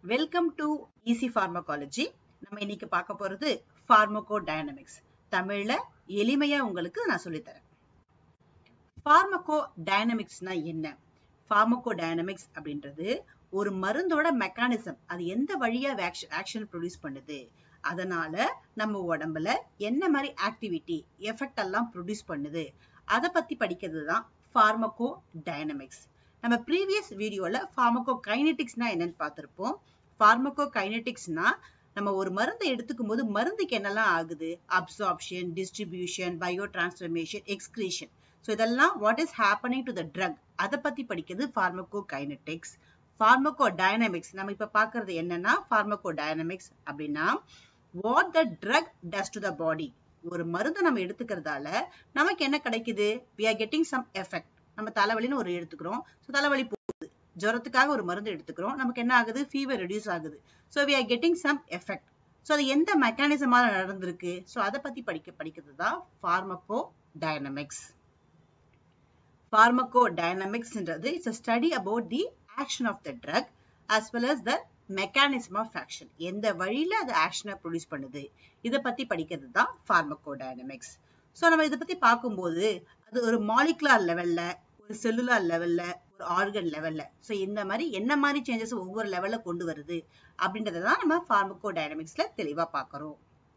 welcome to easy pharmacology நம்ம இன்னைக்கு பார்க்க போறது ஃபார்மகோ டைனமிக்ஸ் தமிழ்ல எளிமையா உங்களுக்கு நான் சொல்லித்தரேன் ஃபார்மகோ டைனமிக்ஸ்னா என்ன ஃபார்மகோ டைனமிக்ஸ் அப்படின்றது ஒரு மருந்தோட மெக்கானிசம் அது எந்த வழியா ஆக்ஷன் ப்ரொடியூஸ் பண்ணுது அதனால நம்ம உடம்புல என்ன மாதிரி ஆக்டிவிட்டி எஃபெக்ட் எல்லாம் ப்ரொடியூஸ் பண்ணுது அதை பத்தி படிக்கிறது தான் ஃபார்மகோ டைனமிக்ஸ் நம்ம ப்ரீவியஸ் வீடியோல ஃபார்மகோ கைனெட்டிக்ஸ்னா என்னன்னு பார்த்திருப்போம் ஃபார்மகோ கைனெட்டிக்ஸ்னா நம்ம ஒரு மருந்தை எடுத்துக்கும் போது மருந்துக்கு என்னெல்லாம் ஆகுது absorption distribution biotransformation excretion so இதெல்லாம் what is happening to the drug அதை பத்தி படிக்கிறது ஃபார்மகோ கைனெட்டிக்ஸ் ஃபார்மகோ டைனமிக்ஸ் நம்ம இப்ப பாக்குறது என்னன்னா ஃபார்மகோ டைனமிக்ஸ் அப்படின்னா what the drug does to the body ஒரு மருந்து நம்ம எடுத்துக்கிறதால நமக்கு என்ன கிடைக்குது we are getting some effect நம்ம தலைவலின்னு ஒரு எடுத்துக்கிறோம் ஸோ தலைவலி போகுது ஜுரத்துக்காக ஒரு மருந்து எடுத்துக்கிறோம் நமக்கு என்ன ஆகுது ஃபீவர் ரெடியூஸ் ஆகுது so we are getting some effect so அது எந்த மெக்கானிசமாக நடந்திருக்கு ஸோ அதை பத்தி படிக்க படிக்கிறது தான் ஃபார்மகோ டைனமிக்ஸ் ஃபார்மகோ டைனமிக்ஸ்ன்றது it's a study about the action of the drug as well as the mechanism of action எந்த வழியில அது ஆக்ஷனை ப்ரொடியூஸ் பண்ணுது இதை பத்தி படிக்கிறது தான் ஃபார்மகோ டைனமிக்ஸ் ஸோ நம்ம இதை பத்தி பார்க்கும்போது அது ஒரு மாலிகுலார் லெவல்ல ஒரு செல்லுலார் லெவல்ல ஒரு ஆர்கன் லெவல்ல ஸோ இந்த மாதிரி என்ன மாதிரி சேஞ்சஸ் ஒவ்வொரு லெவல்ல கொண்டு வருது அப்படின்றத தான் நம்ம ஃபார்மகோ டைனமிக்ஸ்ல தெளிவா பார்க்கறோம்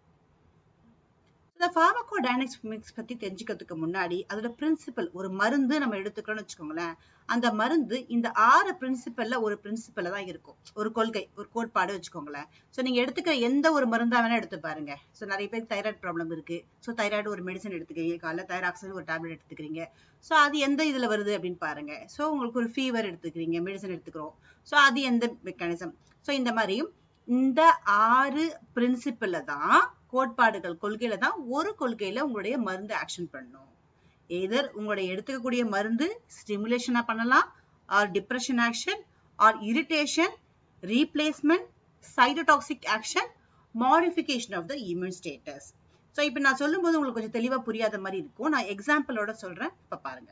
இந்த ஃபார்மகோ டைனமிக்ஸ் பத்தி தெரிஞ்சுக்கிறதுக்கு முன்னாடி அதோட பிரின்சிபல் ஒரு மருந்து நம்ம எடுத்துக்கிறோம்னு வச்சுக்கோங்களேன் அந்த மருந்து இந்த ஆறு பிரின்சிபல்ல ஒரு பிரின்சிபல்ல தான் இருக்கும் ஒரு கொள்கை ஒரு கோட்பாடு வச்சுக்கோங்களேன் ஸோ நீங்க எடுத்துக்கிற எந்த ஒரு மருந்தா வேணா எடுத்து பாருங்க ஸோ நிறைய பேருக்கு தைராய்டு ப்ராப்ளம் இருக்கு ஸோ தைராய்டு ஒரு மெடிசன் எடுத்துக்கிறீங்க காலைல தைராக்சன் ஒரு டேப்லெட் எடுத்துக்கிறீங்க ஸோ அது எந்த இதுல வருது அப்படின்னு பாருங்க ஸோ உங்களுக்கு ஒரு ஃபீவர் எடுத்துக்கிறீங்க மெடிசன் எடுத்துக்கிறோம் ஸோ அது எந்த மெக்கானிசம் ஸோ இந்த மாதிரி இந்த ஆறு பிரின்சிபல்ல தான் கோட்பாடுகள் கொள்கையில தான் ஒரு கொள்கையில உங்களுடைய மருந்து ஆக்ஷன் பண்ணும் எதர் உங்களுடைய எடுத்துக்கக்கூடிய மருந்து ஸ்டிமுலேஷனா பண்ணலாம் or depression action or irritation replacement cytotoxic action modification of the immune status so இப்போ நான் சொல்லும்போது உங்களுக்கு கொஞ்சம் தெளிவா புரியாத மாதிரி இருக்கும் நான் எக்ஸாம்பிளோட சொல்றேன் இப்போ பாருங்க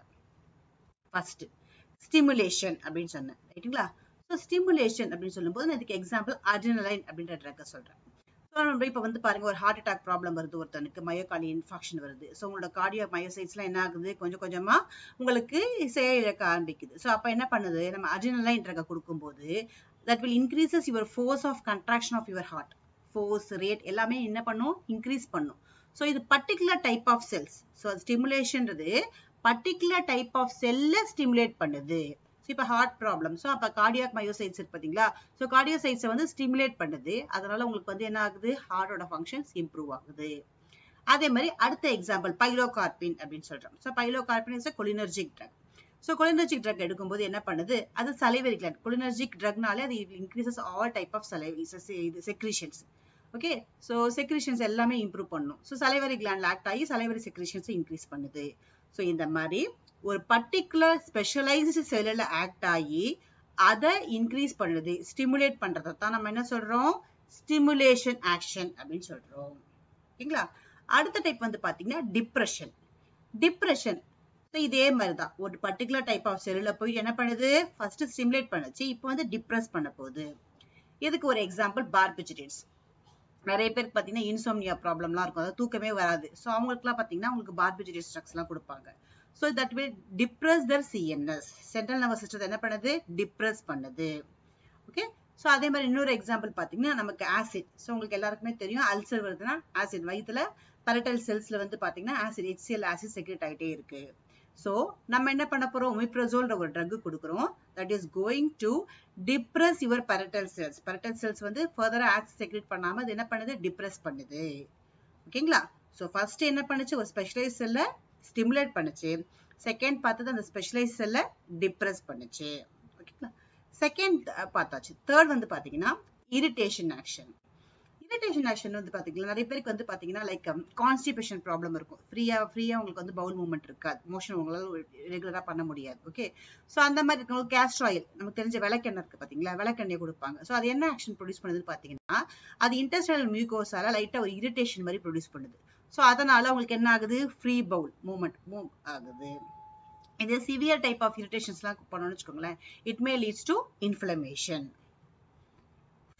ஃபர்ஸ்ட் ஸ்டிமுலேஷன் அப்படின்னு சொன்னேன் ரைட்டுங்களா ஸோ ஸ்டிமுலேஷன் அப்படின்னு சொல்லும்போது நான் இதுக்கு எக்ஸாம்பிள் அட்ரினலைன் அப்படின்ற ட்ரக்கை சொல்றேன் ஸோ நம்ம இப்போ வந்து பாருங்க ஒரு ஹார்ட் அட்டாக் ப்ராப்ளம் வருது ஒருத்தனுக்கு மயோகாலி இன்ஃபெக்ஷன் வருது ஸோ உங்களோட கார்டியோ மயோசைட்ஸ்லாம் என்ன ஆகுது கொஞ்சம் கொஞ்சமா உங்களுக்கு செயலிழக்க ஆரம்பிக்குது ஸோ அப்போ என்ன பண்ணுது நம்ம அட்ரினலைன் ட்ரக்கை கொடுக்கும்போது that will increases your force of contraction of your heart force rate எல்லாமே என்ன பண்ணும் இன்க்ரீஸ் பண்ணும் ஸோ இது particular type of cells so ஸ்டிமுலேஷன்றது பர்டிகுலர் டைப் ஆஃப் செல்லை ஸ்டிமுலேட் பண்ணுது ஸோ இப்போ ஹார்ட் ப்ராப்ளம் ஸோ அப்போ கார்டியாக் மயோசைட்ஸ் இருக்கு பார்த்தீங்களா ஸோ கார்டியோசைட்ஸை வந்து ஸ்டிமுலேட் பண்ணுது அதனால உங்களுக்கு வந்து என்ன ஆகுது ஹார்ட்டோட ஃபங்க்ஷன்ஸ் இம்ப்ரூவ் ஆகுது அதே மாதிரி அடுத்த எக்ஸாம்பிள் பைலோகார்பின் அப்படின்னு சொல்றோம் so pilocarpine is cholinergic drug so cholinergic drug எடுக்கும்போது என்ன பண்ணுது அது சலைவரி கிளாண்ட் கொலினர்ஜிக் ட்ரக்னாலே அது increases all type of salivary இது செக்ரிஷன்ஸ் ஓகே ஸோ செக்ரிஷன்ஸ் எல்லாமே இம்ப்ரூவ் பண்ணும் ஸோ சலைவரி கிளாண்ட் ஆக்ட் ஆகி சலைவரி செக்ரிஷன்ஸை இன்க்ரீஸ் பண்ணுது ஸோ இந்த மாதிரி ஒரு பர்டிகுலர் ஸ்பெஷலைஸ்டு செல்லில் ஆக்ட் ஆகி அதை இன்க்ரீஸ் பண்ணுது ஸ்டிமுலேட் பண்றதை தான் நம்ம என்ன சொல்றோம் ஸ்டிமுலேஷன் ஆக்ஷன் அப்படின்னு சொல்றோம் ஓகேங்களா அடுத்த டைப் வந்து பாத்தீங்கன்னா டிப்ரெஷன் டிப்ரெஷன் இதே மாதிரி தான் ஒரு பர்டிகுலர் டைப் ஆஃப் செல்லில் போய் என்ன பண்ணுது ஃபர்ஸ்ட் ஸ்டிமுலேட் பண்ணுச்சு இப்போ வந்து டிப்ரெஸ் பண்ண போகுது இதுக்கு ஒரு எக்ஸாம்பிள் பார்பிச்சிடேட்ஸ் நிறைய பேருக்கு பார்த்தீங்கன்னா இன்சோம்னியா ப்ராப்ளம்லாம் இருக்கும் அதாவது தூக்கமே வராது ஸோ அவங்களுக்குலாம் பார்த்தீங்கன்னா உங்களுக்கு பார்பிச்சிடேட் ஸ்ட்ரக்ஸ்லாம் கொடுப்பாங்க so that will depress the CNS central nervous சிஸ்டத்தை என்ன பண்ணுது டிப்ரெஸ் பண்ணுது ஓகே ஸோ அதே மாதிரி இன்னொரு எக்ஸாம்பிள் பார்த்தீங்கன்னா நமக்கு ஆசிட் ஸோ உங்களுக்கு எல்லாருக்குமே தெரியும் அல்சர் வருதுன்னா ஆசிட் வயிற்றுல பரட்டல் செல்ஸ்ல வந்து பார்த்தீங்கன்னா ஆசிட் ஹெச்சிஎல் ஆசிட் செக்ரேட் ஆகிட்டே இருக்கு ஸோ நம்ம என்ன பண்ண போறோம் ஒமிப்ரசோல்ன்ற ஒரு ட்ரக் கொடுக்குறோம் that is going to depress your parietal cells parietal cells வந்து ஃபர்தரா ஆசிட் செக்ரேட் பண்ணாம அது என்ன பண்ணுது டிப்ரெஸ் பண்ணுது ஓகேங்களா ஸோ ஃபர்ஸ்ட் என்ன பண்ணுச்சு ஒரு ஸ்பெஷலைஸ் செல்லை ஸ்டிமுலேட் பண்ணுச்சு செகண்ட் பார்த்தது அந்த ஸ்பெஷலைஸ் செல்லை டிப்ரெஸ் பண்ணுச்சு ஓகேங்களா செகண்ட் பார்த்தாச்சு தேர்ட் வந்து பாத்தீங்கன்னா இரிட்டேஷன் ஆக்ஷன் இரிட்டேஷன் ஆக்ஷன் வந்து பாத்தீங்கன்னா நிறைய பேருக்கு வந்து பாத்தீங்கன்னா லைக் கான்ஸ்டிபேஷன் ப்ராப்ளம் இருக்கும் ஃப்ரீயா ஃப்ரீயா உங்களுக்கு வந்து பவுல் மூவ்மெண்ட் இருக்காது மோஷன் உங்களால ரெகுலரா பண்ண முடியாது ஓகே ஸோ அந்த மாதிரி இருக்கவங்களுக்கு கேஸ்ட்ர் ஆயில் நமக்கு தெரிஞ்ச விளக்கெண்ணெய் இருக்கு பாத்தீங்களா விளக்கெண்ணெய் கொடுப்பாங்க ஸோ அது என்ன ஆக்ஷன் ப்ரொடியூஸ் பண்ணுது பாத்தீங்கன்னா அது இன்டெஸ்டல் மியூகோஸால லைட்டா ஒரு இரிட்டேஷன் மாதிரி ப்ரொடியூஸ் பண்ணுது ஸோ அதனால உங்களுக்கு என்ன ஆகுது ஃப்ரீ பவுல் மூவ்மெண்ட் மூவ் ஆகுது இதே சிவியர் டைப் ஆஃப் இரிட்டேஷன்ஸ்லாம் பண்ணோம்னு வச்சுக்கோங்களேன் it may leads to inflammation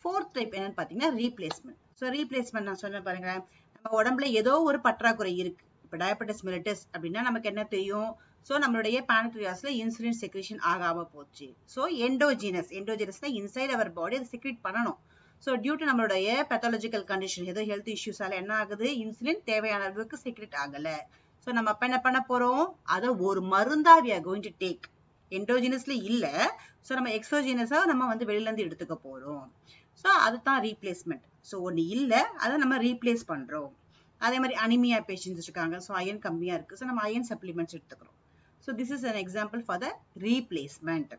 fourth type என்னன்னு பாத்தீங்கன்னா ரீப்ளேஸ்மெண்ட் ஸோ ரீப்ளேஸ்மெண்ட் நான் சொன்னேன் பாருங்க நம்ம உடம்புல ஏதோ ஒரு பற்றாக்குறை இருக்கு இப்போ டயபெட்டிஸ் மிலிட்டஸ் அப்படின்னா நமக்கு என்ன தெரியும் ஸோ நம்மளுடைய பேனக்ரியாஸ்ல இன்சுலின் செக்ரேஷன் ஆகாம போச்சு ஸோ எண்டோஜினஸ் எண்டோஜினஸ்னா இன்சைட் அவர் பாடி அதை செக்ரேட் பண்ணணும் ஸோ டியூ டு நம்மளுடைய பெத்தாலஜிக்கல் கண்டிஷன் ஏதோ ஹெல்த் இஷ்யூஸால என்ன ஆகுது இன்சுலின் தேவையான அளவுக்கு செக்ரேட் ஆகல ஸோ நம்ம அப்ப என்ன பண்ண போறோம் அதை ஒரு மருந்தா we are going to take எண்டோஜினஸ்ல இல்ல ஸோ நம்ம எக்ஸோஜினஸா நம்ம வந்து வெளியில இருந்து எடுத்துக்க போறோம் ஸோ அதுதான் ரீப்ளேஸ்மெண்ட் ஸோ ஒன்று இல்லை அதை நம்ம ரீப்ளேஸ் பண்றோம் அதே மாதிரி அனிமியா பேஷண்ட்ஸ் இருக்காங்க ஸோ அயன் கம்மியா இருக்கு ஸோ நம்ம அயன் சப்ளிமெண்ட்ஸ் எடுத்துக்கிறோம் so this is an example for the replacement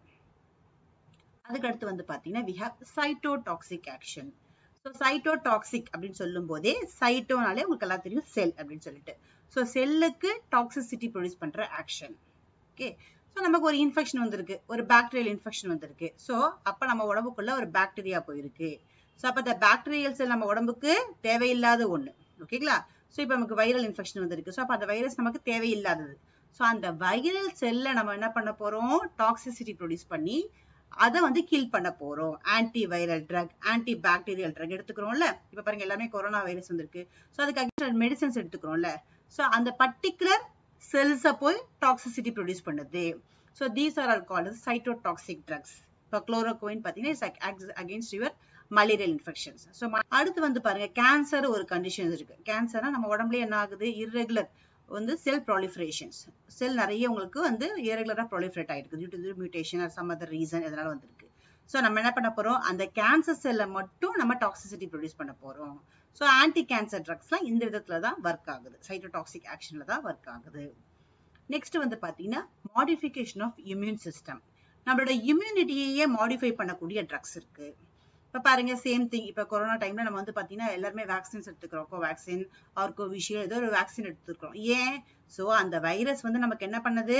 அதுக்கு அடுத்து வந்து பாத்தீங்கன்னா we have cytotoxic action so cytotoxic அப்படின்னு சொல்லும் போதே சைட்டோனாலே உங்களுக்கு எல்லாம் தெரியும் செல் அப்படின்னு சொல்லிட்டு ஸோ செல்லுக்கு டாக்ஸிசிட்டி ப்ரொடியூஸ் பண்ற ஆக்ஷன் ஓகே ஸோ நமக்கு ஒரு இன்ஃபெக்ஷன் வந்திருக்கு ஒரு பாக்டீரியல் இன்ஃபெக்ஷன் வந்திருக்கு ஸோ அப்போ நம்ம உடம்புக்குள்ள ஒரு பாக்டீரியா போயிருக்கு ஸோ அப்போ இந்த பாக்டீரியல் செல் நம்ம உடம்புக்கு தேவையில்லாத ஒன்று ஓகேங்களா ஸோ இப்போ நமக்கு வைரல் இன்ஃபெக்ஷன் வந்திருக்கு ஸோ அப்போ அந்த வைரஸ் நமக்கு தேவையில்லாதது ஸோ அந்த வைரல் செல்லை நம்ம என்ன பண்ண போறோம் டாக்ஸிசிட்டி ப்ரொடியூஸ் பண்ணி அதை வந்து கில் பண்ண போறோம் antiviral drug antibacterial drug எடுத்துக்கிறோம்ல இப்ப பாருங்க எல்லாமே கொரோனா வைரஸ் வந்திருக்கு ஸோ அதுக்கு அகேன்ஸ்ட் மெடிசன்ஸ் எடுத்துக்கிறோம்ல ஸோ அந்த பர்டிகுலர் செல்ஸை போய் டாக்ஸிசிட்டி ப்ரொடியூஸ் பண்ணுது so these are all called cytotoxic drugs இப்போ குளோரோகோயின் பார்த்தீங்கன்னா against your malarial infections so அடுத்து வந்து பாருங்க கேன்சர் ஒரு கண்டிஷன்ஸ் இருக்கு கேன்சர்னா நம்ம உடம்புல என்ன ஆகுது இர்ரெகுலர் வந்து செல் ப்ராலிஃபரேஷன்ஸ் செல் நிறைய உங்களுக்கு வந்து இரகுலரா ப்ராலிஃபரேட் ஆயிருக்கு due to mutation or some other reason இதனால வந்திருக்கு ஸோ நம்ம என்ன பண்ண போறோம் அந்த கேன்சர் செல்லை மட்டும் நம்ம டாக்ஸிசிட்டி ப்ரொடியூஸ் பண்ண போறோம் ஸோ ஆன்டி கேன்சர் ட்ரக்ஸ்லாம் இந்த விதத்துல தான் ஒர்க் ஆகுது சைட்டோடாக்சிக் ஆக்ஷன்ல தான் ஒர்க் ஆகுது நெக்ஸ்ட் வந்து பாத்தீங்கன்னா மாடிஃபிகேஷன் ஆஃப் இம்யூன் சிஸ்டம் நம்மளோட இம்யூனிட்டியே மாடிஃபை பண்ணக்கூடிய ட்ரக்ஸ் இருக்கு இப்ப பாருங்க சேம் திங் இப்ப கொரோனா டைம்ல நம்ம வந்து பாத்தீங்கன்னா எல்லாருமே வேக்சின்ஸ் எடுத்துக்கிறோம் கோவேக்சின் ஆர் கோவிஷீல்டு ஏதோ ஒரு வேக்சின் எடுத்துக்கிறோம் ஏன் சோ அந்த வைரஸ் வந்து நமக்கு என்ன பண்ணுது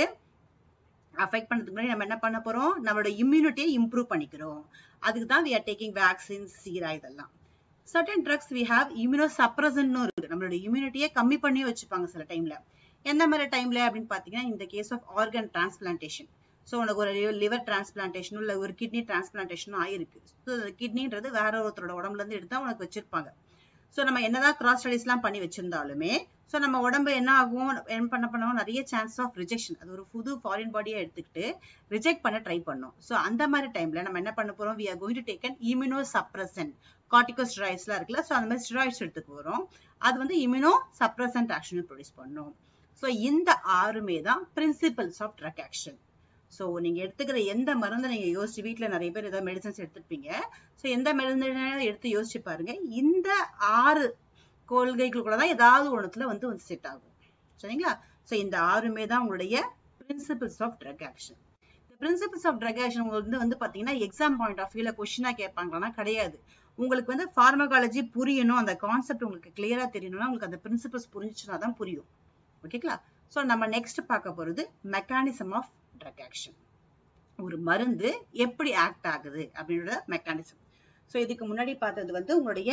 அஃபெக்ட் பண்ணதுக்கு முன்னாடி நம்ம என்ன பண்ண போறோம் நம்மளோட இம்யூனிட்டியை இம்ப்ரூவ் பண்ணிக்கிறோம் அதுக்கு தான் we are taking vaccine sera இதெல்லாம் சர்டன் ட்ரக்ஸ் வி ஹாவ் இம்யூனோ சப்ரசன்னு இருக்கு நம்மளோட இம்யூனிட்டியை கம்மி பண்ணி வச்சுப்பாங்க சில டைம்ல எந்த மாதிரி டைம்ல அப்படின்னு பாத்தீங்கன்னா இந்த case of organ transplantation so உனக்கு ஒரு லிவர் டிரான்ஸ்பிளான்டேஷனும் இல்லை ஒரு கிட்னி டிரான்ஸ்பிளான்டேஷனும் ஆயிருக்கு ஸோ கிட்னின்றது வேற ஒருத்தரோட உடம்புல இருந்து எடுத்தா உனக்கு வச்சிருப்பாங்க ஸோ நம்ம என்னதான் கிராஸ் ஸ்டடிஸ்லாம் பண்ணி வச்சிருந்தாலுமே ஸோ நம்ம உடம்பு என்ன ஆகும் என்ன பண்ண பண்ணுவோம் நிறைய சான்ஸ் ஆஃப் ரிஜெக்ஷன் அது ஒரு புது ஃபாரின் பாடியை எடுத்துக்கிட்டு ரிஜெக்ட் பண்ண ட்ரை பண்ணோம் ஸோ அந்த மாதிரி டைம்ல நம்ம என்ன பண்ண போறோம் we are going to take an immunosuppressant கார்டிகோஸ்டராய்ட்ஸ்லாம் இருக்குல்ல ஸோ அந்த மாதிரி ஸ்டெராய்ட்ஸ் எடுத்துக்க போறோம் அது வந்து இம்யூனோ சப்ரசன்ட் ஆக்ஷன் ப்ரொடியூஸ் பண்ணும் ஸோ இந்த ஆறுமே தான் principles of drug action so நீங்க எடுத்துக்கிற எந்த மருந்து நீங்க யோசிச்சு வீட்டுல நிறைய பேர் ஏதாவது மெடிசன்ஸ் எடுத்துருப்பீங்க ஸோ எந்த மருந்து எடுத்து யோசிச்சு பாருங்க இந்த ஆறு கொள்கைகளுக்குள்ள தான் ஏதாவது ஒண்ணுத்துல வந்து வந்து செட் ஆகும் சரிங்களா ஸோ இந்த ஆறுமே தான் உங்களுடைய பிரின்சிபல்ஸ் ஆஃப் ட்ரக் ஆக்ஷன் இந்த பிரின்சிபல்ஸ் ஆஃப் ட்ரக் ஆக்ஷன் வந்து வந்து பாத்தீங்கன்னா எக்ஸாம் பாயிண்ட் ஆஃப் வியூல கொஸ்டினா கேட்பாங்கன்னா கிடையாது உங்களுக்கு வந்து ஃபார்மகாலஜி புரியணும் அந்த கான்செப்ட் உங்களுக்கு கிளியரா தெரியணும்னா உங்களுக்கு அந்த பிரின்சிபல்ஸ் புரிஞ்சுச்சுன்னா தான் புரியும் ஓகேங்களா ஸோ நம்ம நெக்ஸ்ட் பார்க்க போறது மெக்கானிசம் ஆஃப் ட்ரக் ஆக்ஷன் ஒரு மருந்து எப்படி ஆக்ட் ஆகுது அப்படின்ற மெக்கானிசம் ஸோ இதுக்கு முன்னாடி பார்த்தது வந்து உங்களுடைய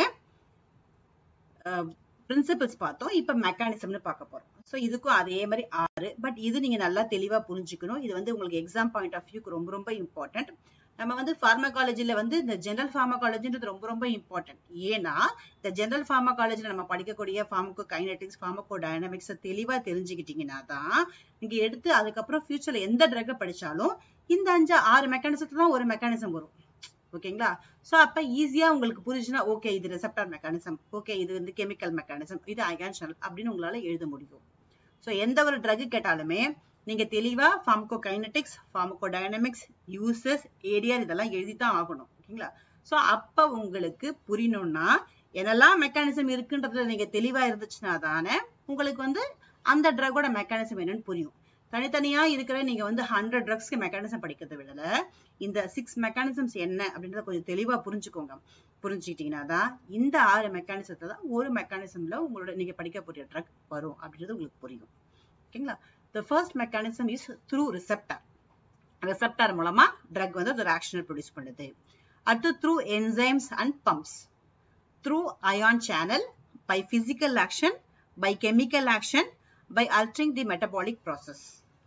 பிரின்சிபல்ஸ் பார்த்தோம் இப்போ மெக்கானிசம்னு பார்க்க போறோம் ஸோ இதுக்கும் அதே மாதிரி ஆறு பட் இது நீங்க நல்லா தெளிவா புரிஞ்சுக்கணும் இது வந்து உங்களுக்கு எக்ஸாம் பாயிண்ட் ஆஃப் வியூக்கு ரொம்ப ரொம்ப இம்பார்ட்டன்ட் நம்ம வந்து ஃபார்மகாலஜில வந்து இந்த ஜெனரல் ஃபார்மகாலஜின்றது ரொம்ப ரொம்ப இம்பார்ட்டன்ட் ஏன்னா இந்த ஜெனரல் ஃபார்மகாலஜில நம்ம படிக்கக்கூடிய ஃபார்மகோ கைனடிக்ஸ் ஃபார்மகோ டைனமிக்ஸ் தெளிவா தெரிஞ்சுக்கிட்டீங்கன்னா தான் நீங்க எடுத்து அதுக்கப்புறம் ஃபியூச்சர்ல எந்த ட்ரக்கை படிச்சாலும் இந்த அஞ்சு ஆறு மெக்கானிசத்துல தான் ஒரு மெக்கானிசம் வரும் ஓகேங்களா சோ அப்ப ஈஸியா உங்களுக்கு புரிஞ்சுன்னா ஓகே இது ரிசெப்டார் மெக்கானிசம் ஓகே இது வந்து கெமிக்கல் மெக்கானிசம் இது அயன் சேனல் அப்படின்னு உங்களால எழுத முடியும் சோ எந்த ஒரு ட்ரக் கேட்டாலுமே நீங்க தெளிவா pharmacokinetics pharmacodynamics uses area இதெல்லாம் எழுதி தான் ஆகணும் ஓகேங்களா சோ அப்ப உங்களுக்கு புரியணும்னா என்னெல்லாம் மெக்கானிசம் இருக்குன்றதுல நீங்க தெளிவா இருந்துச்சுன்னா தானே உங்களுக்கு வந்து அந்த ட்ரக்கோட மெக்கானிசம் என்னன்னு புரியும் தனித்தனியா இருக்கிற நீங்க வந்து ஹண்ட்ரட் ட்ரக்ஸ்க்கு மெக்கானிசம் படிக்கிறத விடல இந்த சிக்ஸ் மெக்கானிசம்ஸ் என்ன அப்படின்றத கொஞ்சம் தெளிவா புரிஞ்சுக்கோங்க புரிஞ்சுக்கிட்டீங்கன்னா தான் இந்த ஆறு மெக்கானிசத்தை தான் ஒரு மெக்கானிசம்ல உங்களோட நீங்க படிக்க போற ட்ரக் வரும் அப்படின்றது உங்களுக்கு புரியும் ஓகேங்களா the first mechanism is through receptor receptor மூலமா ட்ரக் வந்து ஒரு ஆக்ஷனை ப்ரொடியூஸ் பண்ணுது அடுத்து through enzymes and pumps through ion channel by physical action by chemical action by altering the metabolic process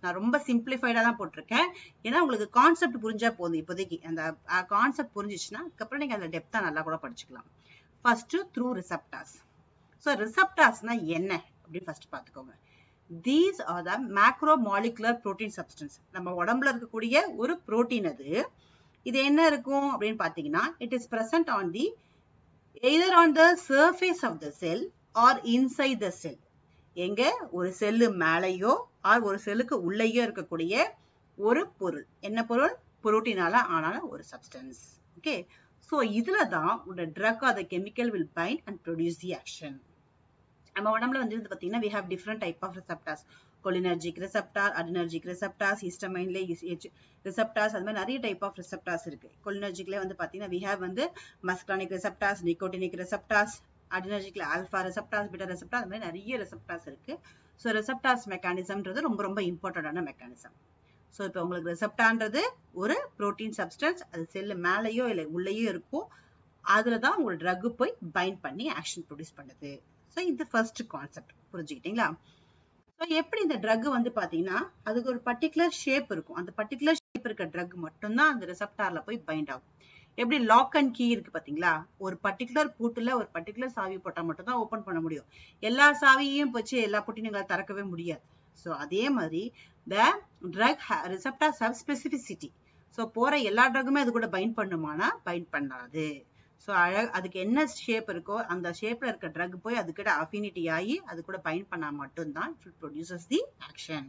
நான் ரொம்ப சிம்பிளிஃபைடா தான் போட்டிருக்கேன் ஏன்னா உங்களுக்கு கான்செப்ட் புரிஞ்சா போதும் இப்போதைக்கு அந்த கான்செப்ட் புரிஞ்சிச்சுன்னா அதுக்கப்புறம் நீங்க அந்த டெப்தா நல்லா கூட படிச்சுக்கலாம் ஃபர்ஸ்ட் த்ரூ ரிசப்டாஸ் ஸோ ரிசப்டாஸ்னா என்ன அப்படின்னு ஃபர்ஸ்ட் பார்த்துக்கோங்க these are the macromolecular protein substance நம்ம உடம்புல இருக்கக்கூடிய ஒரு புரோட்டீன் அது இது என்ன இருக்கும் அப்படின்னு பார்த்தீங்கன்னா it is present on the either on the surface of the cell or inside the cell எங்க ஒரு செல்லு மேலேயோ ஆர் ஒரு செல்லுக்கு உள்ளேயோ இருக்கக்கூடிய ஒரு பொருள் என்ன பொருள் புரோட்டீனால ஆனால ஒரு சப்ஸ்டன்ஸ் ஓகே ஸோ இதுல தான் உங்களோட drug or the chemical will bind and produce the action நம்ம உடம்புல வந்து பார்த்தீங்கன்னா we have different type of receptors cholinergic receptor adrenergic receptors ஹிஸ்டமைன்ல ரிசப்டார்ஸ் அது மாதிரி நிறைய டைப் ஆஃப் ரிசப்டார்ஸ் இருக்கு கொலினர்ஜிக்ல வந்து பார்த்தீங்கன்னா வி ஹேவ் வந்து மஸ்கிரானிக் ரிசப்டார்ஸ் நிக்கோட்டினிக் ரிசப்டார்ஸ் அடினர்ஜிக்ல ஆல்ஃபா ரிசப்டார்ஸ் பீட்டா ரிசப்டார் அது மாதிரி நிறைய ரிசப்டார்ஸ் இருக்கு ஸோ ரிசப்டார்ஸ் மெக்கானிசம்ன்றது ரொம்ப ரொம்ப இம்பார்ட்டண்டான மெக்கானிசம் ஸோ இப்போ உங்களுக்கு ரிசப்டான்றது ஒரு புரோட்டீன் சப்ஸ்டன்ஸ் அது செல்லு மேலேயோ இல்லை உள்ளேயோ இருக்கும் அதுல தான் உங்களோட ட்ரக் போய் பைண்ட் பண்ணி ஆக்ஷன் ப்ரொடியூஸ் பண்ணுது ஸோ இது ஃபர்ஸ்ட் கான்செப்ட் புரிஞ்சுக்கிட்டீங்களா ஸோ எப்படி இந்த ட்ரக் வந்து பாத்தீங்கன்னா அதுக்கு ஒரு பர்டிகுலர் ஷேப் இருக்கும் அந்த பர்டிகுலர் ஷேப் இருக்க ட்ரக் மட்டும்தான் அந்த ரிசப்டார்ல போய் பைண்ட் ஆகும் எப்படி லாக் அண்ட் கீ இருக்கு பாத்தீங்களா ஒரு பர்டிகுலர் பூட்டுல ஒரு பர்டிகுலர் சாவி போட்டா மட்டும் தான் ஓபன் பண்ண முடியும் எல்லா சாவியையும் வச்சு எல்லா பூட்டினுங்களை திறக்கவே முடியாது ஸோ அதே மாதிரி the drug receptors have specificity so போற எல்லா ட்ரக்குமே அது கூட பைண்ட் பண்ணுமானா பைண்ட் பண்ணாது ஸோ அழ அதுக்கு என்ன ஷேப் இருக்கோ அந்த ஷேப்ல இருக்க ட்ரக் போய் அதுக்கிட்ட அஃபினிட்டி ஆகி அது கூட பைண்ட் பண்ணா மட்டும்தான் it produces the action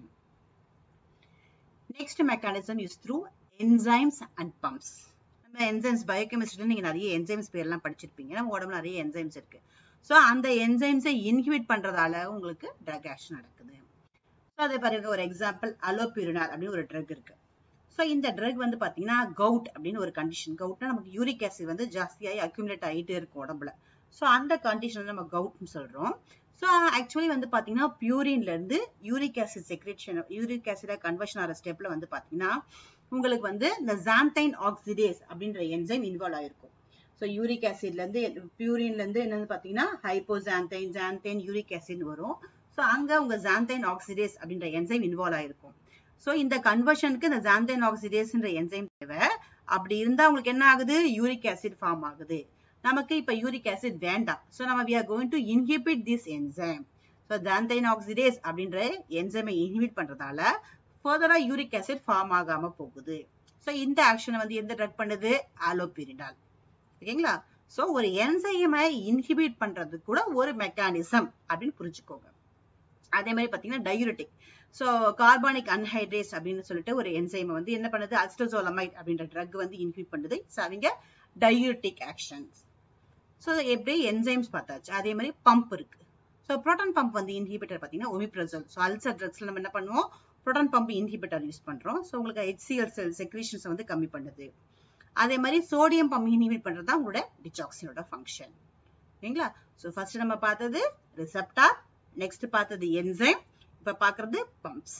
next mechanism is through enzymes and pumps நம்ம என்சைம்ஸ் பயோகெமிஸ்ட்ரியில் நீங்க நிறைய என்சைம்ஸ் பேர்லாம் படிச்சிருப்பீங்க நம்ம உடம்புல நிறைய என்சைம்ஸ் இருக்கு ஸோ அந்த என்சைம்ஸை இன்ஹிபிட் பண்றதால உங்களுக்கு ட்ரக் ஆக்ஷன் நடக்குது ஸோ அதே பாருங்க ஒரு எக்ஸாம்பிள் அலோபியூரினால் அப்படின்னு ஒரு ட்ரக் இருக்கு ஸோ இந்த ட்ரக் வந்து பார்த்தீங்கன்னா கவுட் அப்படின்னு ஒரு கண்டிஷன் கவுட்னா நமக்கு யூரிக் ஆசிட் வந்து ஜாஸ்தியாகி அக்யூமுலேட் ஆகிட்டே இருக்கும் உடம்புல ஸோ அந்த கண்டிஷன் நம்ம கவுட்னு சொல்றோம் ஸோ ஆக்சுவலி வந்து பார்த்தீங்கன்னா பியூரின்ல இருந்து யூரிக் ஆசிட் செக்ரேஷன் யூரிக் ஆசிடா கன்வர்ஷன் ஆகிற ஸ்டெப்ல வந்து பார்த்தீங்கன்னா உங்களுக்கு வந்து இந்த ஜாந்தைன் ஆக்சிடேஸ் அப்படின்ற என்சைம் இன்வால்வ் ஆயிருக்கும் ஸோ யூரிக் ஆசிட்ல இருந்து பியூரின்ல இருந்து என்னன்னு பார்த்தீங்கன்னா ஹைப்போசாந்தைன் ஜாந்தைன் யூரிக் ஆசிட் வரும் ஸோ அங்க உங்க ஜாந்தைன் ஆக்சிடேஸ் அப்படின்ற என்சைம் இன்வால்வ் ஆயிருக்கும் ஸோ இந்த கன்வர்ஷனுக்கு இந்த ஜாந்தைன் ஆக்சிடேஸ்ன்ற என்சைம் தேவை அப்படி இருந்தா உங்களுக்கு என்ன ஆகுது யூரிக் ஆசிட் ஃபார்ம் ஆகுது நமக்கு இப்ப யூரிக் ஆசிட் வேண்டாம் ஸோ நம்ம we are going to inhibit this enzyme so xanthine oxidase அப்படின்ற என்சைமை இன்ஹிபிட் பண்றதால ஃபர்தரா யூரிக் ஆசிட் ஃபார்ம் ஆகாம போகுது ஸோ இந்த ஆக்ஷனை வந்து எந்த ட்ரக் பண்ணுது ஆலோபிரிடால் ஓகேங்களா ஸோ ஒரு என்சைமை இன்ஹிபிட் பண்றது கூட ஒரு மெக்கானிசம் அப்படின்னு புரிஞ்சுக்கோங்க அதே மாதிரி பாத்தீங்கன்னா டயூரிட்டிக் ஸோ கார்பானிக் அன்ஹைட்ரேஸ் அப்படின்னு சொல்லிட்டு ஒரு என்சைமை வந்து என்ன பண்ணுது அஸ்டோசோலமைட் அப்படின்ற ட்ரக் வந்து இன்ஹிபிட் பண்ணுது ஸோ அவங்க டயூரிட்டிக் ஆக்ஷன்ஸ் ஸோ எப்படி என்சைம்ஸ் பார்த்தாச்சு அதே மாதிரி பம்ப் இருக்கு ஸோ ப்ரோட்டான் பம்ப் வந்து இன்ஹிபிட்டர் பார்த்தீங்கன்னா ஒமிப்ரசோல் ஸோ அல்சர் ட்ரக்ஸ்ல நம்ம என்ன பண்ணுவோம் ப்ரோட்டான் பம்ப் இன்ஹிபிட்டர் யூஸ் பண்றோம் ஸோ உங்களுக்கு ஹெச்சிஎல் செல் செக்ரேஷன்ஸ் வந்து கம்மி பண்ணுது அதே மாதிரி சோடியம் பம்ப் இன்ஹிபிட் பண்றது தான் உங்களோட டிச்சாக்சினோட ஃபங்க்ஷன் ஓகேங்களா ஸோ ஃபர்ஸ்ட் நம்ம பார்த்தது ரிசப்டார் நெக்ஸ்ட் பார்த்தது என்சைம் இப்ப பாக்குறது பம்ப்ஸ்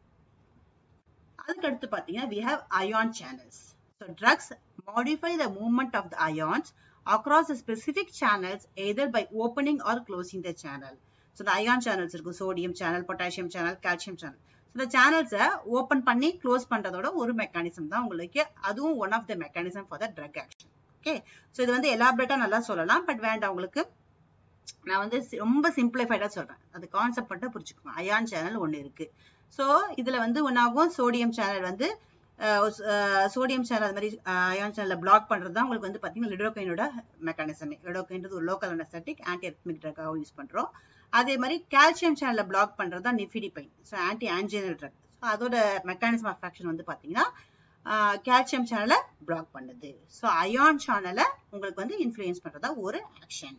அதுக்கு அடுத்து பாத்தீங்கன்னா we have ion channels so drugs modify the movement of the ions across the specific channels either by opening or closing the channel so the ion channels இருக்கும் sodium channel potassium channel calcium channel இந்த சேனல்ஸை open பண்ணி close பண்றதோட ஒரு mechanism தான் உங்களுக்கு அதுவும் one of the mechanism for the drug action okay so இது வந்து எலாபரேட்டா நல்லா சொல்லலாம் பட் வேண்டாம் உங்களுக்கு நான் வந்து ரொம்ப சிம்பிளிஃபைடா சொல்றேன் அது கான்செப்ட் மட்டும் புரிச்சுக்கோங்க அயான் சேனல் ஒன்று இருக்கு ஸோ இதுல வந்து ஒன்னாகும் சோடியம் சேனல் வந்து சோடியம் சேனல் அது மாதிரி அயான் சேனலை பிளாக் பண்றது தான் உங்களுக்கு வந்து பாத்தீங்கன்னா லிடோகைனோட மெக்கானிசமே லிடோகைன்றது ஒரு லோக்கல் அனஸ்தட்டிக் ஆன்டி அரித்மிக் ட்ரக்காகவும் யூஸ் பண்றோம் அதே மாதிரி கால்சியம் சேனலை பிளாக் பண்றது தான் nifedipine so antianginal drug so அதோட மெக்கானிசம் ஆஃப் ஆக்ஷன் வந்து பாத்தீங்கன்னா கால்சியம் சேனலை பிளாக் பண்ணுது ஸோ அயான் சேனலை உங்களுக்கு வந்து இன்ஃப்ளூயன்ஸ் பண்றதா ஒரு ஆக்ஷன்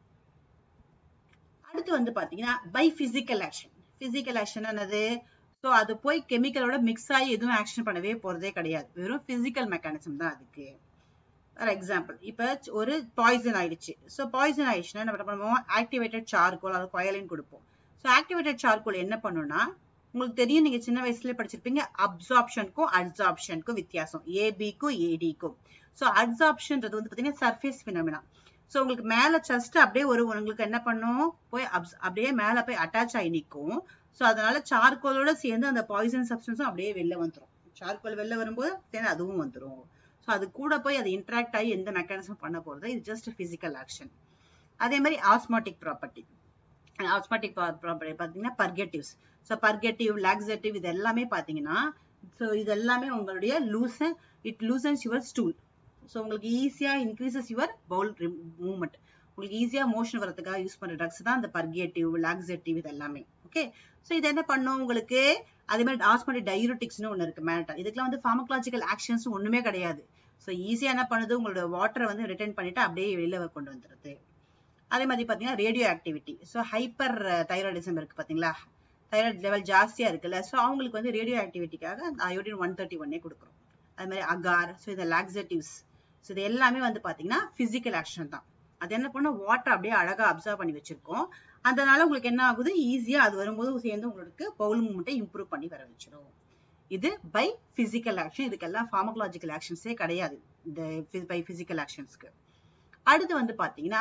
அடுத்து வந்து பாத்தீங்கன்னா by physical action physical action என்னது ஸோ அது போய் கெமிக்கலோட மிக்ஸ் ஆகி எதுவும் ஆக்ஷன் பண்ணவே போறதே கிடையாது வெறும் பிசிக்கல் மெக்கானிசம் தான் அதுக்கு ஃபார் எக்ஸாம்பிள் இப்போ ஒரு பாய்சன் ஆயிடுச்சு ஸோ பாய்சன் ஆயிடுச்சுன்னா நம்ம என்ன பண்ணுவோம் ஆக்டிவேட்டட் சார்கோல் அது கொயலின் கொடுப்போம் ஸோ ஆக்டிவேட்டட் சார்கோல் என்ன பண்ணுன்னா உங்களுக்கு தெரியும் நீங்க சின்ன வயசுல படிச்சிருப்பீங்க அப்சார்ப்ஷனுக்கும் அட்சார்ப்ஷனுக்கும் வித்தியாசம் ஏபிக்கும் ஏடிக்கும் ஸோ அட்சார்ப்ஷன்றது வந்து பாத்தீங்கன்னா சர்ஃபேஸ் பினாமினா ஸோ உங்களுக்கு மேல ஜஸ்ட் அப்படியே ஒரு உங்களுக்கு என்ன பண்ணும் போய் அப்படியே மேல போய் அட்டாச் ஆகி நிற்கும் ஸோ அதனால சார்கோலோட சேர்ந்து அந்த பாய்சன் சப்ஸ்டன்ஸும் அப்படியே வெளில வந்துடும் சார்கோல் வெளில வரும்போது சேர்ந்து அதுவும் வந்துடும் ஸோ அது கூட போய் அது இன்ட்ராக்ட் ஆகி எந்த மெக்கானிசம் பண்ண போறது இது ஜஸ்ட் பிசிக்கல் ஆக்ஷன் அதே மாதிரி ஆஸ்மாட்டிக் ப்ராப்பர்ட்டி ஆஸ்மாட்டிக் ப்ராப்பர்ட்டி பார்த்தீங்கன்னா பர்கேட்டிவ்ஸ் ஸோ பர்கேட்டிவ் லாக்ஸேட்டிவ் இது எல்லாமே பார்த்தீங்கன்னா ஸோ இது எல்லாமே உங்களுடைய loosen it loosens your stool so உங்களுக்கு ஈஸியாக இன்க்ரீசஸ் யுவர் பவுல் மூவ்மெண்ட் உங்களுக்கு ஈஸியாக மோஷன் வரதுக்காக யூஸ் பண்ணுற ட்ரக்ஸ் தான் இந்த பர்கேட்டிவ் லாக்ஸேட்டிவ் இது எல்லாமே ஓகே ஸோ இது என்ன பண்ணும் உங்களுக்கு அதே மாதிரி ஆஸ்மாட்டிக் டையூட்டிக்ஸ்னு ஒன்று இருக்கு மேட்டா இதுக்கெல்லாம் வந்து ஃபார்மகாலஜிக்கல் ஆக்ஷன்ஸ் ஒன்றுமே கிடையாது ஸோ ஈஸியாக என்ன பண்ணுது உங்களோட வாட்டரை வந்து ரிட்டர்ன் பண்ணிட்டு அப்படியே வெளியில கொண்டு வந்துருது அதே மாதிரி பார்த்தீங்கன்னா radioactivity so hyperthyroidism இருக்கு பார்த்தீங்களா தைராய்டு லெவல் ஜாஸ்தியாக இருக்குல்ல ஸோ அவங்களுக்கு வந்து ரேடியோ ஆக்டிவிட்டிக்காக அயோடின் ஒன் தேர்ட்டி ஒன்னே கொடுக்குறோம் அது மாதிரி அகார் ஸோ இந்த லாக்ஸேட்டிவ்ஸ் ஸோ இது எல்லாமே வந்து பார்த்தீங்கன்னா ஃபிசிக்கல் ஆக்ஷன் தான் அது என்ன பண்ண வாட்டர் அப்படியே அழகாக அப்சர்வ் பண்ணி வச்சிருக்கோம் அதனால உங்களுக்கு என்ன ஆகுது ஈஸியா அது வரும்போது சேர்ந்து உங்களுக்கு பவுல் மூமெண்ட்டை இம்ப்ரூவ் பண்ணி வர வச்சிடும் இது பை பிசிக்கல் ஆக்ஷன் இதுக்கெல்லாம் ஃபார்மகலாஜிக்கல் ஆக்ஷன்ஸே கிடையாது இந்த பை பிசிக்கல் ஆக்ஷன்ஸ்க்கு அடுத்து வந்து பாத்தீங்கன்னா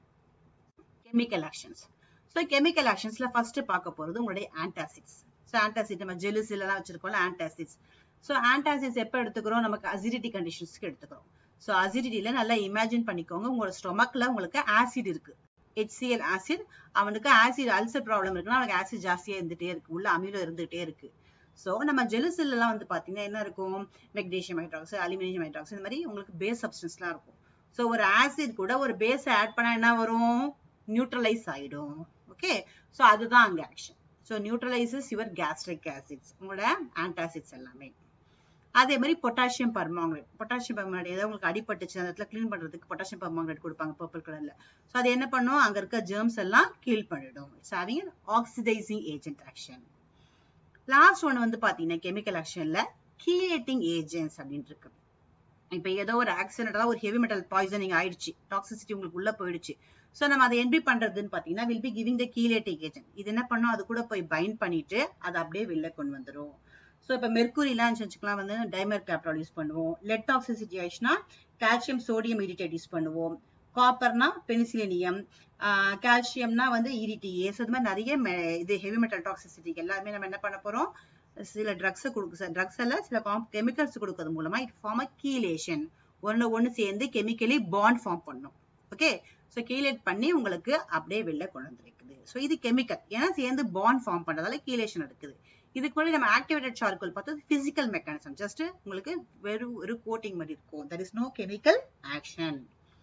கெமிக்கல் ஆக்ஷன்ஸ் ஸோ கெமிக்கல் ஆக்ஷன்ஸ்ல ஃபர்ஸ்ட் பார்க்க போறது உங்களுடைய ஆன்டாசிட்ஸ் ஸோ ஆன்டாசிட் நம்ம ஜெலுஸ் எல்லாம் வச்சிருக்கோம்ல ஆன்டாசிட்ஸ் ஸோ ஆன்டாசிட்ஸ் எப்போ எடுத்துக்கிறோம் நமக்கு அசிடிட்டி கண்டிஷன்ஸ்க்கு எடுத்துக்கிறோம் ஸோ அசிடிட்டியில நல்லா இமேஜின் பண்ணிக்கோங்க உங்களோட ஸ்டொமக்ல உங்களுக்கு ஆசிட் இருக்கு ஹெச்சிஎல் ஆசிட் அவனுக்கு ஆசிட் அல்சர் ப்ராப்ளம் இருக்குன்னா அவனுக்கு ஆசிட் ஜாஸ்தியா இருந்துட்டே இருக்கு உள்ள அமிலம் இருந்துகிட்டே இருக்கு ஸோ நம்ம ஜெலுசில் எல்லாம் வந்து பாத்தீங்கன்னா என்ன இருக்கும் மெக்னீஷியம் ஹைட்ராக்சைடு அலுமினியம் ஹைட்ராக்சைடு இந்த மாதிரி உங்களுக்கு பேஸ் சப்ஸ்டன்ஸ்லாம் இருக்கும் ஸோ ஒரு ஆசிட் கூட ஒரு பேஸை ஆட் பண்ணா என்ன வரும் நியூட்ரலைஸ் ஆயிடும் ஓகே ஸோ அதுதான் அங்க action so neutralises your gastric acids உங்களோட ஆன்டாசிட்ஸ் எல்லாமே அதே மாதிரி பொட்டாசியம் பர்மாங்கனேட் பொட்டாசியம் பர்மாங்கனேட் ஏதாவது உங்களுக்கு அடிபட்டுச்சு அந்த இடத்துல க்ளீன் பண்றதுக்கு பொட்டாசியம் பர்மாங்கனேட் கொடுப்பாங்க பர்பிள் கலர்ல ஸோ அது என்ன பண்ணும் அங்க இருக்க ஜெர்ம்ஸ் எல்லாம் கீல் பண்ணிடும் it's having oxidising agent action last one வந்து பாத்தீங்கன்னா கெமிக்கல் ஆக்ஷன்ல கீலேட்டிங் ஏஜென்ட்ஸ் அப்படின்னு இருக்கு இப்ப ஏதோ ஒரு ஆக்சிடென்ட் ஒரு ஹெவி மெட்டல் பாய்சனிங் ஆயிடுச்சு டாக்ஸிசிட்டி உங்களுக்கு உள்ள போயிடுச்சு ஸோ நம்ம அதை எப்படி பண்றதுன்னு பாத்தீங்கன்னா will be giving the chelating agent இது என்ன பண்ணும் அது கூட போய் பைண்ட் பண்ணிட்டு அதை அப்படியே வெளில கொண்டு வந்துடும் ஸோ இப்போ மெர்குரிலாம் வச்சுக்கலாம் வந்து டைமர் கேப்டால் யூஸ் பண்ணுவோம் லெட் டாக்ஸிசிட்டி ஆயிடுச்சுன்னா கால்சியம் சோடியம் இரிட்டேட் யூஸ் பண்ணுவோம் காப்பர்னா பெனிசிலினியம் கால்சியம்னா வந்து இரிடிஏஸ் அது மாதிரி நிறைய இது ஹெவி மெட்டல் டாக்ஸிசிட்டிக்கு எல்லாமே நம்ம என்ன பண்ண போறோம் சில ட்ரக்ஸை கொடுக்கு ட்ரக்ஸ் எல்லாம் சில கெமிக்கல்ஸ் கொடுக்கறது மூலமா இட் ஃபார்ம் அ கீலேஷன் ஒன்னு ஒன்னு சேர்ந்து கெமிக்கலி பாண்ட் ஃபார்ம் பண்ணும் ஓகே ஸோ கீலேட் பண்ணி உங்களுக்கு அப்படியே வெளில கொண்டு வந்துருக்குது ஸோ இது கெமிக்கல் ஏன்னா சேர்ந்து பாண்ட் ஃபார்ம் பண்றதால கீலேஷன் இருக்குது இதுக்கு முன்னாடி நம்ம ஆக்டிவேட்டட் சார்கோல் பார்த்தது பிசிக்கல் மெக்கானிசம் ஜஸ்ட் உங்களுக்கு வெறும் ஒரு கோட்டிங் மாதிரி இருக்கும் that is no chemical action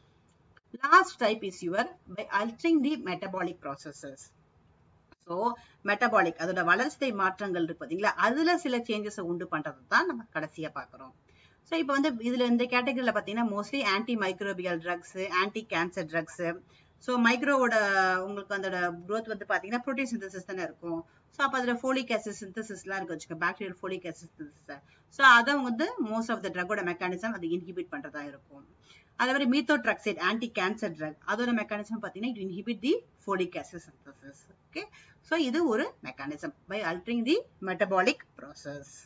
last type is your by altering the metabolic processes so metabolic அதோட வளர்ச்சிதை மாற்றங்கள் இருக்கு பார்த்தீங்களா அதுல சில சேஞ்சஸை உண்டு பண்றது தான் நம்ம கடைசியா பார்க்குறோம் ஸோ இப்போ வந்து இதுல இந்த கேட்டகரியில பார்த்தீங்கன்னா mostly antimicrobial drugs anticancer drugs so மைக்ரோவோட உங்களுக்கு அதோட க்ரோத் வந்து பார்த்தீங்கன்னா ப்ரோட்டீன் சிந்தசிஸ் தானே இருக்கும் ஸோ அப்போ அதில் ஃபோலிக் ஆசிட் சிந்தசிஸ்லாம் இருக்கு வச்சுக்கோ bacterial folic acid synthesis so அதை வந்து மோஸ்ட் ஆஃப் த ட்ரக்கோட மெக்கானிசம் அது இன்ஹிபிட் பண்ணுறதா இருக்கும் அதே மாதிரி மீத்தோட்ராக்சைட் ஆன்டி கேன்சர் ட்ரக் அதோட மெக்கானிசம் பார்த்தீங்கன்னா it inhibit the folic acid synthesis okay so இது ஒரு mechanism by altering the metabolic process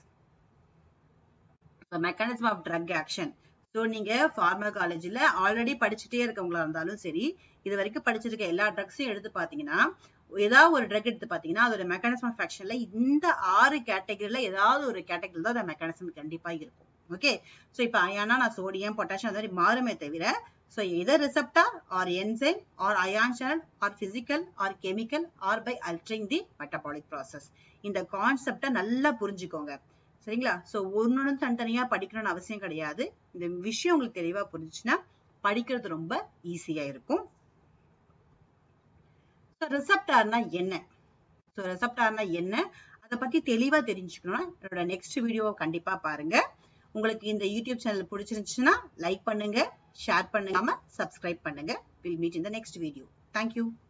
mechanism of drug action so நீங்க ஃபார்மகாலஜில ஆல்ரெடி படிச்சுட்டே இருக்கவங்களா இருந்தாலும் சரி இது வரைக்கும் படிச்சிருக்க எல்லா ட்ரக்ஸையும் எடுத்து பாத்தீங்கன்னா ஏதாவது ஒரு ட்ரக் எடுத்து பாத்தீங்கன்னா அதோட மெக்கானிசம் ஆஃப் ஆக்ஷன்ல இந்த ஆறு கேட்டகரியில ஏதாவது ஒரு கேட்டகரியில் தான் அந்த மெக்கானிசம் கண்டிப்பா இருக்கும் ஓகே ஸோ இப்போ அயானா நான் சோடியம் பொட்டாசியம் அந்த மாதிரி மாறுமே தவிர so either receptor or enzyme or ion channel or physical or chemical or by altering the metabolic process இந்த கான்செப்டை நல்லா புரிஞ்சுக்கோங்க சரிங்களா ஸோ ஒன்னு தனித்தனியா படிக்கணும்னு அவசியம் கிடையாது இந்த விஷயம் உங்களுக்கு தெளிவா புரிஞ்சுச்சுன்னா படிக்கிறது ரொம்ப ஈஸியா இருக்கும் ஸோ ரிசப்டார்னா என்ன ஸோ ரிசப்டார்னா என்ன அதை பத்தி தெளிவா தெரிஞ்சுக்கணும்னா என்னோட நெக்ஸ்ட் வீடியோவை கண்டிப்பா பாருங்க உங்களுக்கு இந்த யூடியூப் சேனல் பிடிச்சிருந்துச்சுன்னா லைக் பண்ணுங்க ஷேர் பண்ணுங்க சப்ஸ்கிரைப் பண்ணுங்க will meet in the next video thank you